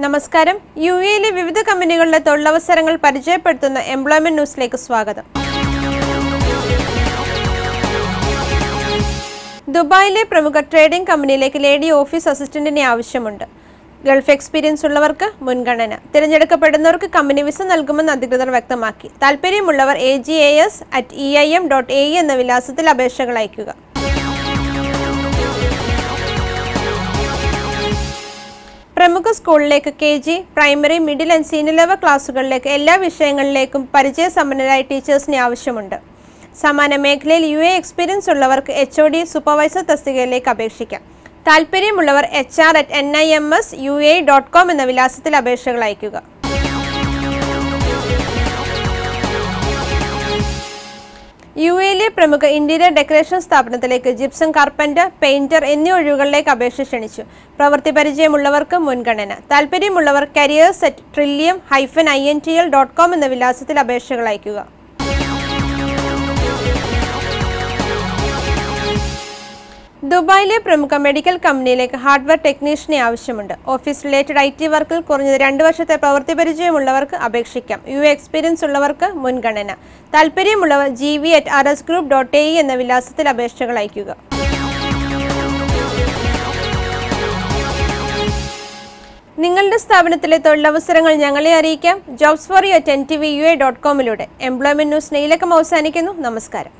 നമസ്കാരം യു എയിലെ വിവിധ കമ്പനികളിലെ തൊഴിലവസരങ്ങൾ പരിചയപ്പെടുത്തുന്ന എംപ്ലോയ്മെന്റ് ന്യൂസിലേക്ക് സ്വാഗതം ദുബായിലെ പ്രമുഖ ട്രേഡിംഗ് കമ്പനിയിലേക്ക് ലേഡി ഓഫീസ് അസിസ്റ്റന്റിനെ ആവശ്യമുണ്ട് ഗൾഫ് എക്സ്പീരിയൻസ് ഉള്ളവർക്ക് മുൻഗണന തിരഞ്ഞെടുക്കപ്പെടുന്നവർക്ക് കമ്പനി വിസ നൽകുമെന്ന് അധികൃതർ വ്യക്തമാക്കി താല്പര്യമുള്ളവർ A G A S at E I M dot A എന്ന വിലാസത്തിൽ അപേക്ഷകൾ അയയ്ക്കുക പ്രമുഖ സ്കൂളിലേക്ക് K G primary middle and senior level ക്ലാസ്സുകളിലേക്ക് എല്ലാ വിഷയങ്ങളിലേക്കും പരിചയസമ്പന്നരായ ടീച്ചേഴ്സിനെ ആവശ്യമുണ്ട് സമാന മേഖലയിൽ യു എ എക്സ്പീരിയൻസ് ഉള്ളവർക്ക് എച്ച് ഒ ഡി സൂപ്പർവൈസർ തസ്തികയിലേക്ക് അപേക്ഷിക്കാം താല്പര്യമുള്ളവർ H R at N I M S U A dot com എന്ന വിലാസത്തിൽ അപേക്ഷകൾ അയയ്ക്കുക യു എയിലെ പ്രമുഖ ഇന്റീരിയർ ഡെക്കറേഷൻ സ്ഥാപനത്തിലേക്ക് ജിപ്സം കാർപ്പൻ്റർ പെയിന്റർ എന്നീ ഒഴിവുകളിലേക്ക് അപേക്ഷ ക്ഷണിച്ചു പ്രവൃത്തി പരിചയമുള്ളവർക്ക് മുൻഗണന താല്പര്യമുള്ളവർ careers at Trillium hyphen I N T L dot com എന്ന വിലാസത്തിൽ അപേക്ഷകൾ അയയ്ക്കുക ദുബായിലെ പ്രമുഖ മെഡിക്കൽ കമ്പനിയിലേക്ക് ഹാർഡ്വെയർ ടെക്നീഷ്യനെ ആവശ്യമുണ്ട് ഓഫീസ് റിലേറ്റഡ് ഐ ടി വർക്കിൽ കുറഞ്ഞത് രണ്ട് വർഷത്തെ പ്രവൃത്തി പരിചയമുള്ളവർക്ക് അപേക്ഷിക്കാം യു എക്സ്പീരിയൻസ് ഉള്ളവർക്ക് മുൻഗണന താല്പര്യമുള്ളവർ G V at R S group dot A എന്ന വിലാസത്തിൽ അപേക്ഷകൾ അയയ്ക്കുക നിങ്ങളുടെ സ്ഥാപനത്തിലെ തൊഴിലവസരങ്ങൾ ഞങ്ങളെ അറിയിക്കാം jobs for you at N T V U A dot കോമിലൂടെ എംപ്ലോയ്മെന്റ് ന്യൂസ് നെയിലക്കം അവസാനിക്കുന്നു നമസ്കാരം